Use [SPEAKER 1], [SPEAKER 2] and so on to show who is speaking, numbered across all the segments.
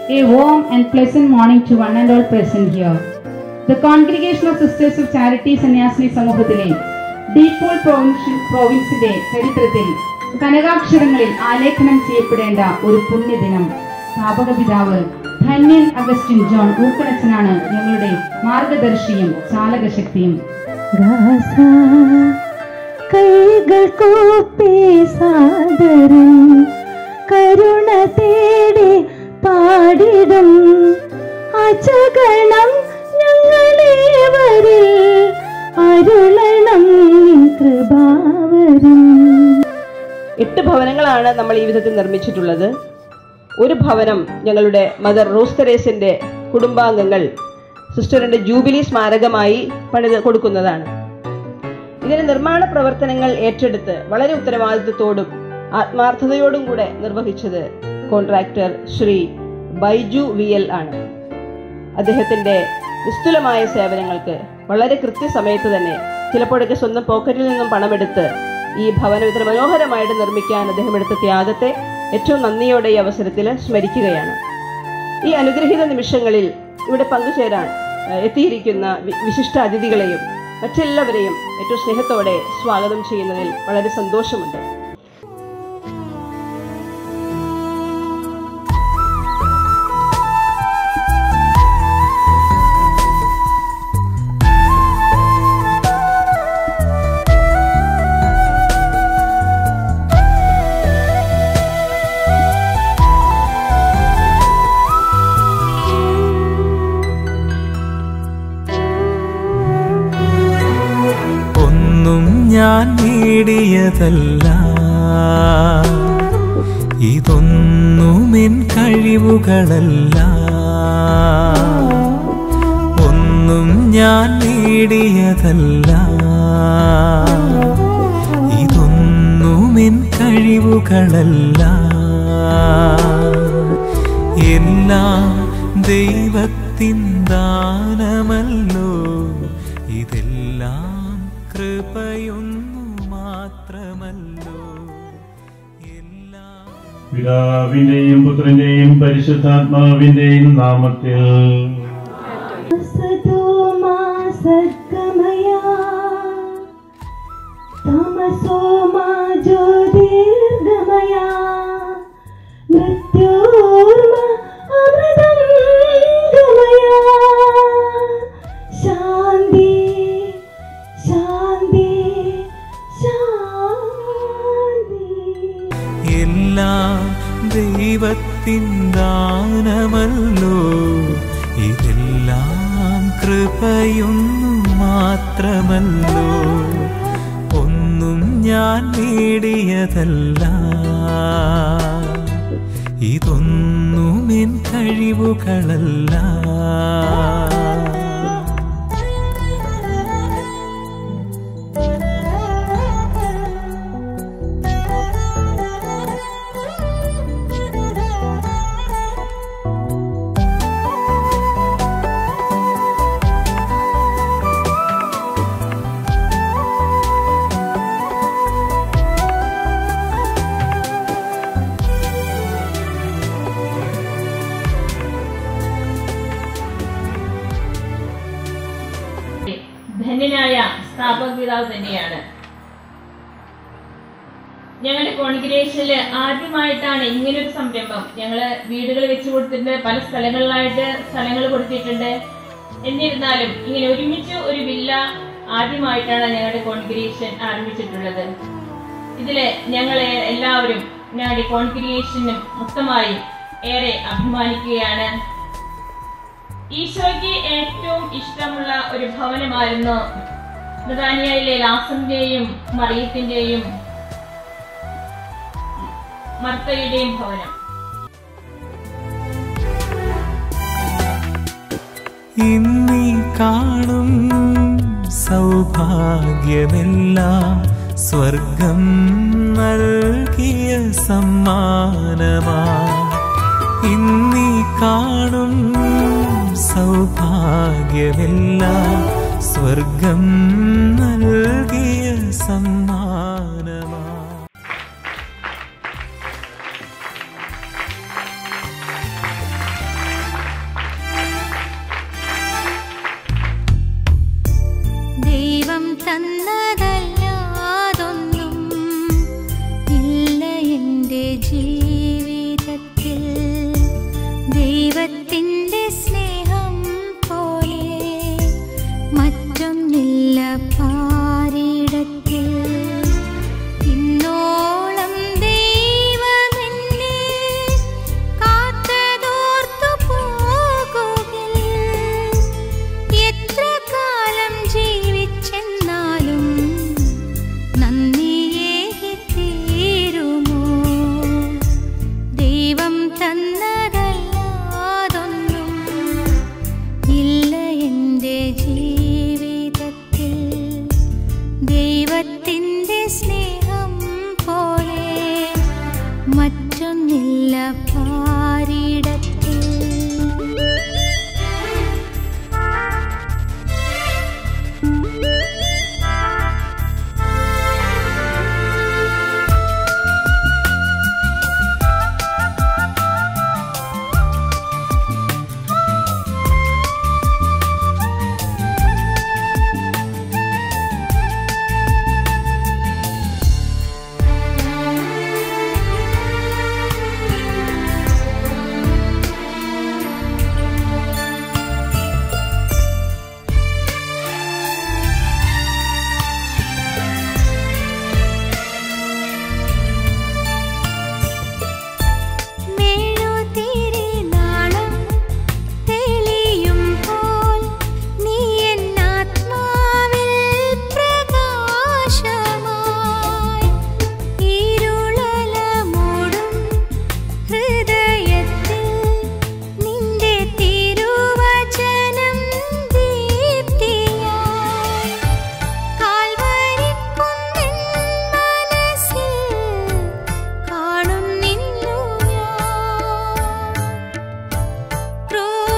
[SPEAKER 1] A warm and pleasant morning to one and all present here. The Congregation of Sisters of Charity സന്യാസിനി സമൂഹത്തിലെ De Paul provincial പ്രോവിൻസിന്റെ ചരിത്രത്തിൽ കനകാക്ഷരങ്ങളിൽ ആലേഖനം ചെയ്യപ്പെടേണ്ട ഒരു പുണ്യദിനം സ്ഥാപക പിതാവ് ധന്യൻ അഗസ്റ്റിൻ ജോൺ ഊക്കണച്ചനാണ് ഞങ്ങളുടെ മാർഗദർശിയും ചാലകശക്തിയും
[SPEAKER 2] ഗാസ കൈകൾ കൂപ്പി സാദരം കരുണ തേടി പാടിടും അചകണം ഞങ്ങളേവരിൽ അരുളണം നിൻ കൃപാവരം
[SPEAKER 3] എട്ട് ഭവനങ്ങളാണ് നമ്മൾ ഈ വിധത്തിൽ നിർമ്മിച്ചിട്ടുള്ളത് ഒരു ഭവനം ഞങ്ങളുടെ മദർ റോസ് തെരേസിന്റെ കുടുംബാംഗങ്ങൾ സിസ്റ്ററിന്റെ ജൂബിലി സ്മാരകമായി പണിത് കൊടുക്കുന്നതാണ് ഇതിന്റെ നിർമ്മാണ പ്രവർത്തനങ്ങൾ ഏറ്റെടുത്ത് വളരെ ഉത്തരവാദിത്വത്തോടും ആത്മാർത്ഥതയോടും കൂടെ നിർവഹിച്ചത് contractor Shri Baiju V L ആണ് അദ്ദേഹത്തിന്റെ നിസ്തുലമായ സേവനങ്ങൾക്ക് വളരെ കൃത്യസമയത്ത് തന്നെ ചിലപ്പോഴൊക്കെ സ്വന്തം പോക്കറ്റിൽ നിന്നും പണമെടുത്ത് ഈ ഭവനം ഇത്ര മനോഹരമായിട്ട് നിർമ്മിക്കാൻ അദ്ദേഹം എടുത്ത ത്യാഗത്തെ ഏറ്റവും നന്ദിയോടെ ഈ അവസരത്തിൽ സ്മരിക്കുകയാണ് ഈ അനുഗ്രഹീത നിമിഷങ്ങളിൽ ഇവിടെ പങ്കുചേരാൻ ഏഹ്, എത്തിയിരിക്കുന്ന വി- വിശിഷ്ട അതിഥികളെയും മറ്റെല്ലാവരെയും ഏറ്റവും സ്നേഹത്തോടെ സ്വാഗതം ചെയ്യുന്നതിൽ വളരെ സന്തോഷമുണ്ട്
[SPEAKER 4] ഒന്നും ഞാൻ നേടിയതല്ല ഇതൊന്നുമെൻ കഴിവുകളല്ല ഒന്നും ഞാൻ നേടിയതല്ല ഇതൊന്നുമെൻ കഴിവുകളല്ല എല്ലാം ദൈവത്തിൻ ദാനമല്ലോ ഇതെല്ലാം കൃപയൊന്നു മാത്രമല്ലോ എല്ലാം
[SPEAKER 5] പിതാവിന്റെയും പുത്രന്റെയും പരിശുദ്ധാത്മാവിന്റെയും നാമത്തിൽ
[SPEAKER 2] സദോമാ സദ്ഗമയ തമസോമാ ജ്യോതിർഗമയ മൃത്യോർമ അമൃതം ഗമയ ശാന്തി ശാന്തി ശാന്തി
[SPEAKER 4] എല്ലാം ദൈവത്തിൻ ദാനമല്ലോ ഇതെല്ലാം കൃപയൊന്നു മാത്രമല്ലോ ഒന്നും ഞാൻ നേടിയതല്ല ഇതൊന്നുമെൻ കഴിവുകളല്ല
[SPEAKER 6] ധന്യനായ സ്ഥാപക പിതാവ് തന്നെയാണ് ഞങ്ങളുടെ കോൺഗ്രേഷനില് ആദ്യമായിട്ടാണ് ഇങ്ങനൊരു സംരംഭം ഞങ്ങള് വീടുകൾ വെച്ചു കൊടുത്തിട്ടുണ്ട് പല സ്ഥലങ്ങളിലായിട്ട് സ്ഥലങ്ങൾ കൊടുത്തിട്ടുണ്ട് എന്നിരുന്നാലും ഇങ്ങനെ ഒരുമിച്ച് ഒരു വില്ല ആദ്യമായിട്ടാണ് ഞങ്ങളുടെ കോൺഗ്രേഷൻ ആരംഭിച്ചിട്ടുള്ളത് ഇതില് ഞങ്ങളെ എല്ലാവരും ഞങ്ങളുടെ കോൺഗ്രേഷനും മൊത്തമായി ഏറെ അഭിമാനിക്കുകയാണ് ഈശോയ്ക്ക് ഏറ്റവും ഇഷ്ടമുള്ള ഒരു ഭവനമായിരുന്നു ബ്രിതാനിയയിലെ ലാസന്റെയും മറിയത്തിന്റെയും മർത്തയുടെയും ഭവനം
[SPEAKER 4] ഇന്നീ കാണും സൗഭാഗ്യമെല്ലാം സ്വർഗം നൽകിയ സമ്മാനമാ ഇന്നീ കാണും സൗഭാഗ്യമെല്ലാം സ്വർഗം നൽകിയ സമ്മാനമാ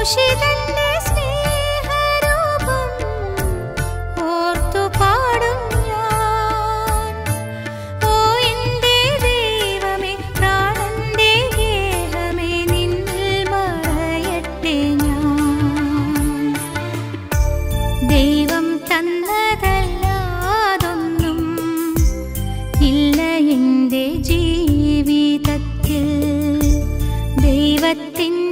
[SPEAKER 7] ക്രൂശിതന്റെ സ്നേഹരൂപം ഓർത്തു പാടും ഞാൻ ഓ എൻ്റെ ദൈവമേ പ്രാണന്റെ ഗേഹമേ നിന്നിൽ മറയട്ടെ ഞാൻ ദൈവം തന്നതല്ലാതൊന്നും ഇല്ല എൻ്റെ ജീവിതത്തിൽ ദൈവത്തിൻ